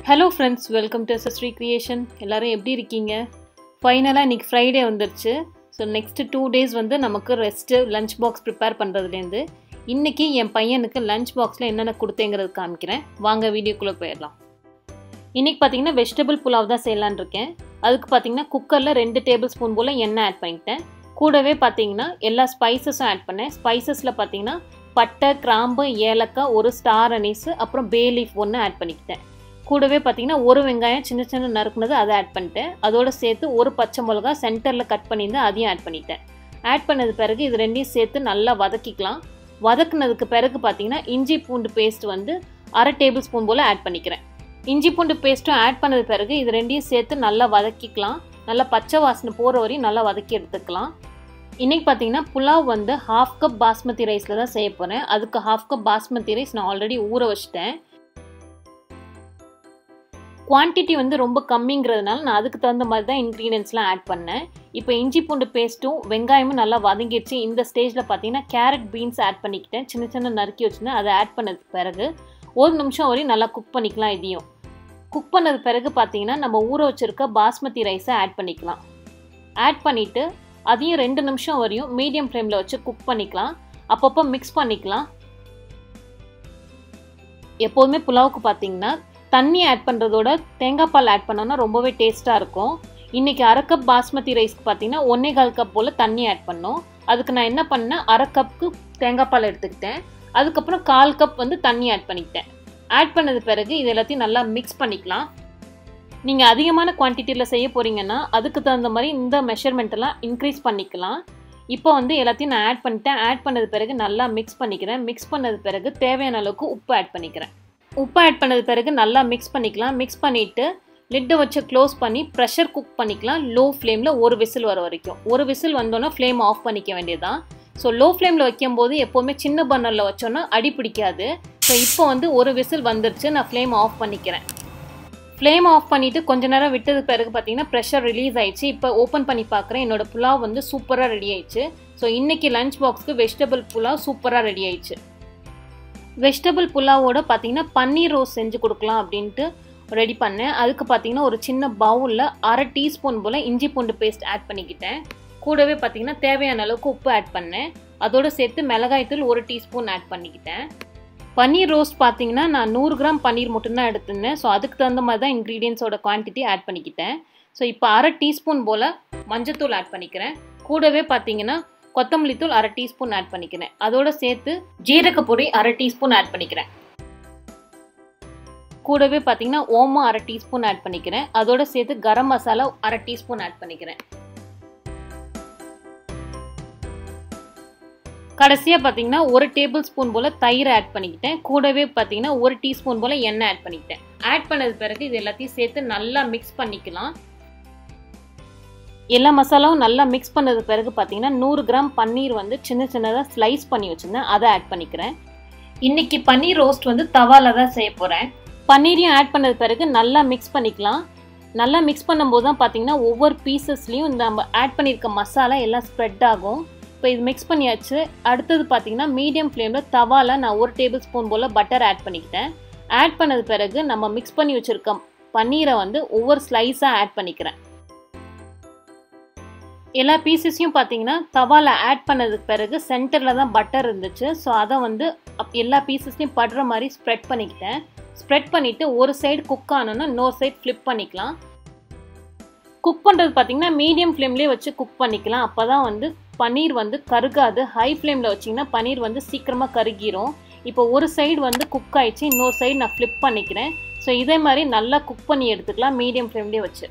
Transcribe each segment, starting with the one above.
hello friends welcome to எஸ்எஸ்ரீ creation எல்லோரும் எப்படி இருக்கீங்க ஃபைனலாக இன்றைக்கி ஃப்ரைடே வந்துருச்சு ஸோ நெக்ஸ்ட்டு டூ டேஸ் வந்து நமக்கு ரெஸ்ட்டு லஞ்ச் பாக்ஸ் ப்ரிப்பேர் பண்ணுறதுலேருந்து இன்றைக்கி என் பையனுக்கு லஞ்ச் பாக்ஸில் என்னென்ன கொடுத்தேங்கிறது காமிக்கிறேன் வாங்க வீடியோக்குள்ளே போயிடலாம் இன்றைக்கி பார்த்தீங்கன்னா வெஜிடபிள் புலாவ் தான் செய்யலான்னு இருக்கேன் அதுக்கு பார்த்தீங்கன்னா குக்கரில் ரெண்டு டேபிள் ஸ்பூன் போல் எண்ணெய் ஆட் பண்ணிக்கிட்டேன் கூடவே பார்த்தீங்கன்னா எல்லா ஸ்பைசஸும் ஆட் பண்ணேன் ஸ்பைசஸில் பார்த்தீங்கன்னா பட்டை கிராம்பு ஏலக்காய் ஒரு ஸ்டார் அனீஸு அப்புறம் பே லீஃப் ஒன்று ஆட் பண்ணிக்கிட்டேன் கூடவே பார்த்தீங்கன்னா ஒரு வெங்காயம் சின்ன சின்ன நறுக்குனது அதை ஆட் பண்ணிட்டேன் அதோடு சேர்த்து ஒரு பச்சை மிளகா சென்டரில் கட் பண்ணியிருந்தேன் அதையும் ஆட் பண்ணிட்டேன் ஆட் பண்ணது பிறகு இது ரெண்டையும் சேர்த்து நல்லா வதக்கிக்கலாம் வதக்குனதுக்கு பிறகு பார்த்தீங்கன்னா இஞ்சி பூண்டு பேஸ்ட் வந்து அரை டேபிள் ஸ்பூன் போல் ஆட் பண்ணிக்கிறேன் இஞ்சி பூண்டு பேஸ்ட்டும் ஆட் பண்ணது பிறகு இது ரெண்டையும் சேர்த்து நல்லா வதக்கிக்கலாம் நல்லா பச்சை வாசனை போகிற வரையும் நல்லா வதக்கி எடுத்துக்கலாம் இன்றைக்கி பார்த்தீங்கன்னா புலாவ் வந்து ஹாஃப் கப் பாஸ்மதி ரைஸில் தான் செய்ய போகிறேன் அதுக்கு ஹாஃப் கப் பாஸ்மதி ரைஸ் நான் ஆல்ரெடி ஊற வச்சிட்டேன் குவான்டிட்டி வந்து ரொம்ப கம்மிங்கிறதுனால நான் அதுக்கு தகுந்த மாதிரி தான் இன்க்ரீடியன்ஸ்லாம் ஆட் பண்ணேன் இப்போ இஞ்சி பூண்டு பேஸ்ட்டும் வெங்காயமும் நல்லா வதங்கிடுச்சு இந்த ஸ்டேஜில் பார்த்தீங்கன்னா கேரட் பீன்ஸ் ஆட் பண்ணிக்கிட்டேன் சின்ன சின்ன நறுக்கி வச்சுருந்தேன் அதை ஆட் பண்ணதுக்கு பிறகு ஒரு நிமிஷம் வரையும் நல்லா குக் பண்ணிக்கலாம் இதையும் குக் பண்ணது பிறகு பார்த்தீங்கன்னா நம்ம ஊற வச்சுருக்க பாஸ்மதி ரைஸை ஆட் பண்ணிக்கலாம் ஆட் பண்ணிவிட்டு அதையும் ரெண்டு நிமிஷம் வரையும் மீடியம் ஃப்ளேமில் வச்சு குக் பண்ணிக்கலாம் அப்பப்போ மிக்ஸ் பண்ணிக்கலாம் எப்போதுமே புலாவுக்கு பார்த்தீங்கன்னா தண்ணி ஆட் பண்ணுறதோட தேங்காய் பால் ஆட் பண்ணோன்னா ரொம்பவே டேஸ்ட்டாக இருக்கும் இன்றைக்கி அரை கப் பாஸ்மதி ரைஸ்க்கு பார்த்தீங்கன்னா ஒன்றே கால் கப் போல் தண்ணி ஆட் பண்ணோம் அதுக்கு நான் என்ன பண்ணேன் அரை கப்புக்கு தேங்காய் பால் எடுத்துக்கிட்டேன் அதுக்கப்புறம் கால் கப் வந்து தண்ணி ஆட் பண்ணிக்கிட்டேன் ஆட் பண்ணது பிறகு இது எல்லாத்தையும் நல்லா மிக்ஸ் பண்ணிக்கலாம் நீங்கள் அதிகமான குவான்டிட்டியில் செய்ய போகிறீங்கன்னா அதுக்கு தகுந்த மாதிரி இந்த மெஷர்மெண்ட் எல்லாம் இன்க்ரீஸ் பண்ணிக்கலாம் இப்போ வந்து எல்லாத்தையும் நான் ஆட் பண்ணிட்டேன் ஆட் பண்ணது பிறகு நல்லா மிக்ஸ் பண்ணிக்கிறேன் மிக்ஸ் பண்ணது பிறகு தேவையான அளவுக்கு உப்பு ஆட் பண்ணிக்கிறேன் உப்பு ஆட் பண்ணது பிறகு நல்லா மிக்ஸ் பண்ணிக்கலாம் மிக்ஸ் பண்ணிவிட்டு லிட்டை வச்சு க்ளோஸ் பண்ணி ப்ரெஷர் குக் பண்ணிக்கலாம் லோ ஃப்ளேமில் ஒரு விசில் வர வரைக்கும் ஒரு விசில் வந்தோன்னா ஃப்ளேம் ஆஃப் பண்ணிக்க வேண்டியதுதான் ஸோ லோ ஃப்ளேமில் வைக்கும்போது எப்போவுமே சின்ன பர்னரில் வச்சோன்னா அடி பிடிக்காது ஸோ இப்போ வந்து ஒரு விசில் வந்துருச்சு நான் ஃப்ளேம் ஆஃப் பண்ணிக்கிறேன் ஃப்ளேம் ஆஃப் பண்ணிவிட்டு கொஞ்ச நேரம் விட்டது பிறகு பார்த்தீங்கன்னா ப்ரெஷர் ரிலீஸ் ஆயிடுச்சு இப்போ ஓப்பன் பண்ணி பார்க்குறேன் என்னோட புலாவ் வந்து சூப்பராக ரெடி ஆயிடுச்சு ஸோ இன்றைக்கி லஞ்ச் பாக்ஸ்க்கு வெஜிடபிள் புலாவ் சூப்பராக ரெடி ஆயிடுச்சு வெஜிடபிள் புலாவோட பார்த்தீங்கன்னா பன்னீர் ரோஸ் செஞ்சு கொடுக்கலாம் அப்படின்ட்டு ரெடி பண்ணேன் அதுக்கு பார்த்தீங்கன்னா ஒரு சின்ன பவுலில் அரை டீஸ்பூன் போல் இஞ்சி பூண்டு பேஸ்ட் ஆட் பண்ணிக்கிட்டேன் கூடவே பார்த்தீங்கன்னா தேவையான அளவுக்கு உப்பு ஆட் பண்ணேன் அதோடு சேர்த்து மிளகாய்த்தூள் ஒரு டீஸ்பூன் ஆட் பண்ணிக்கிட்டேன் பன்னீர் ரோஸ்ட் பார்த்தீங்கன்னா நான் நூறு கிராம் பன்னீர் மட்டும்தான் எடுத்திருந்தேன் ஸோ அதுக்கு தகுந்த மாதிரி தான் இன்க்ரீடியன்ஸோட குவான்டிட்டி ஆட் பண்ணிக்கிட்டேன் ஸோ இப்போ அரை டீஸ்பூன் போல் மஞ்சத்தூள் ஆட் பண்ணிக்கிறேன் கூடவே பார்த்தீங்கன்னா கொத்தமல்லி தூள் அரை டீஸ்பூன் ஆட் பண்ணிக்கிறேன் அதோட சேர்த்து ஜீரக பொடி அரை டீஸ்பூன் ஆட் பண்ணிக்கிறேன் கூடவே பார்த்தீங்கன்னா ஓமம் அரை டீஸ்பூன் ஆட் பண்ணிக்கிறேன் அதோட சேர்த்து கரம் மசாலா அரை டீஸ்பூன் ஆட் பண்ணிக்கிறேன் கடைசியாக பார்த்தீங்கன்னா ஒரு டேபிள் ஸ்பூன் போல் தயிர் ஆட் பண்ணிக்கிட்டேன் கூடவே பார்த்தீங்கன்னா ஒரு டீஸ்பூன் போல் எண்ணெய் ஆட் பண்ணிக்கிட்டேன் ஆட் பண்ணது பிறகு இது எல்லாத்தையும் சேர்த்து நல்லா மிக்ஸ் பண்ணிக்கலாம் எல்லா மசாலாவும் நல்லா மிக்ஸ் பண்ணது பிறகு பார்த்தீங்கன்னா நூறு கிராம் பன்னீர் வந்து சின்ன சின்னதாக ஸ்லைஸ் பண்ணி வச்சுருந்தேன் அதை ஆட் பண்ணிக்கிறேன் இன்றைக்கி பன்னீர் ரோஸ்ட் வந்து தவாவில் தான் செய்ய போகிறேன் பன்னீரையும் ஆட் பண்ணது பிறகு நல்லா மிக்ஸ் பண்ணிக்கலாம் நல்லா மிக்ஸ் பண்ணும்போது தான் பார்த்தீங்கன்னா ஒவ்வொரு பீசஸ்லேயும் இந்த நம்ம ஆட் பண்ணியிருக்க மசாலா எல்லாம் ஸ்ப்ரெட் ஆகும் இப்போ இது மிக்ஸ் பண்ணியாச்சு அடுத்தது பார்த்தீங்கன்னா மீடியம் ஃப்ளேமில் தவாவில் நான் ஒரு டேபிள் ஸ்பூன் போல் பட்டர் ஆட் பண்ணிக்கிட்டேன் ஆட் பண்ணது பிறகு நம்ம மிக்ஸ் பண்ணி வச்சுருக்க பன்னீரை வந்து ஒவ்வொரு ஸ்லைஸாக ஆட் பண்ணிக்கிறேன் எல்லா பீசஸையும் பார்த்தீங்கன்னா தவாவில் ஆட் பண்ணதுக்கு பிறகு சென்டரில் தான் பட்டர் இருந்துச்சு ஸோ அதை வந்து எல்லா பீசஸ்லையும் படுற மாதிரி ஸ்ப்ரெட் பண்ணிக்கிட்டேன் ஸ்ப்ரெட் பண்ணிவிட்டு ஒரு சைடு குக் ஆனோன்னா இன்னொரு சைடு ஃப்ளிப் பண்ணிக்கலாம் குக் பண்ணுறது பார்த்தீங்கன்னா மீடியம் ஃப்ளேம்லேயே வச்சு குக் பண்ணிக்கலாம் அப்போ தான் வந்து பன்னீர் வந்து கருகாது ஹை ஃப்ளேமில் வச்சிங்கன்னா பன்னீர் வந்து சீக்கிரமாக கருகிரும் இப்போ ஒரு சைடு வந்து குக் ஆயிடுச்சு இன்னொரு சைடு நான் ஃப்ளிப் பண்ணிக்கிறேன் ஸோ இதே மாதிரி நல்லா குக் பண்ணி எடுத்துக்கலாம் மீடியம் ஃப்ளேம்லேயே வச்சு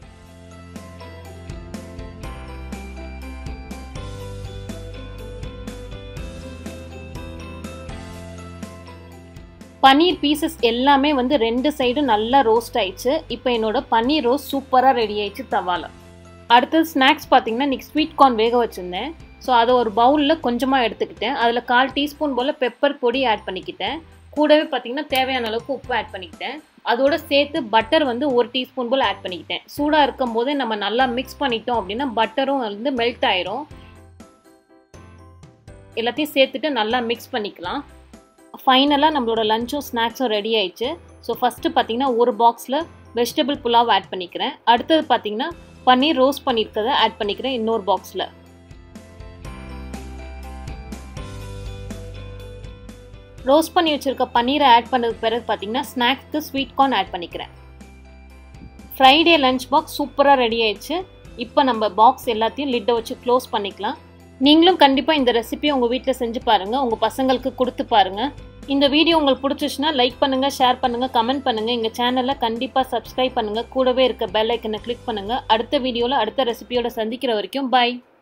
பன்னீர் பீசஸ் எல்லாமே வந்து ரெண்டு சைடும் நல்லா ரோஸ்ட் ஆயிடுச்சு இப்போ என்னோட பன்னீர் ரோஸ்ட் சூப்பராக ரெடி ஆயிடுச்சு தவால அடுத்தது ஸ்நாக்ஸ் பார்த்தீங்கன்னா இன்றைக்கி ஸ்வீட் கார்ன் வேக வச்சுருந்தேன் ஸோ அதை ஒரு பவுலில் கொஞ்சமாக எடுத்துக்கிட்டேன் அதில் கால் டீஸ்பூன் போல் பெப்பர் பொடி ஆட் பண்ணிக்கிட்டேன் கூடவே பார்த்தீங்கன்னா தேவையான அளவுக்கு உப்பு ஆட் பண்ணிக்கிட்டேன் அதோட சேர்த்து பட்டர் வந்து ஒரு டீஸ்பூன் போல் ஆட் பண்ணிக்கிட்டேன் சூடாக இருக்கும் போதே நம்ம நல்லா மிக்ஸ் பண்ணிட்டோம் அப்படின்னா பட்டரும் வந்து மெல்ட் ஆயிரும் எல்லாத்தையும் சேர்த்துட்டு நல்லா மிக்ஸ் பண்ணிக்கலாம் ஃபைனலாக நம்மளோட லஞ்சும் ஸ்நாக்ஸும் ரெடி ஆயிடுச்சு ஸோ ஃபஸ்ட்டு பார்த்தீங்கன்னா ஒரு பாக்ஸில் வெஜிடபிள் புலாவ் ஆட் பண்ணிக்கிறேன் அடுத்தது பார்த்தீங்கன்னா பன்னீர் ரோஸ்ட் பண்ணியிருக்கதை ஆட் பண்ணிக்கிறேன் இன்னொரு பாக்ஸில் ரோஸ்ட் பண்ணி வச்சுருக்க பன்னீரை ஆட் பண்ணதுக்கு பிறகு பார்த்தீங்கன்னா ஸ்நாக்ஸ்க்கு ஸ்வீட் கார்ன் ஆட் பண்ணிக்கிறேன் ஃப்ரைடே லஞ்ச் பாக்ஸ் சூப்பராக ரெடி ஆயிடுச்சு இப்போ நம்ம பாக்ஸ் எல்லாத்தையும் லிட்டை வச்சு க்ளோஸ் பண்ணிக்கலாம் நீங்களும் கண்டிப்பாக இந்த ரெசிபியை உங்கள் வீட்டில் செஞ்சு பாருங்கள் உங்கள் பசங்களுக்கு கொடுத்து பாருங்கள் இந்த வீடியோ உங்களுக்கு பிடிச்சிச்சுன்னா லைக் பண்ணுங்கள் ஷேர் பண்ணுங்கள் கமெண்ட் பண்ணுங்கள் எங்கள் சேனலில் கண்டிப்பாக சப்ஸ்கிரைப் பண்ணுங்கள் கூடவே இருக்க பெல் ஐக்கனை கிளிக் பண்ணுங்கள் அடுத்த வீடியோவில் அடுத்த ரெசிபியோட சந்திக்கிற வரைக்கும் பாய்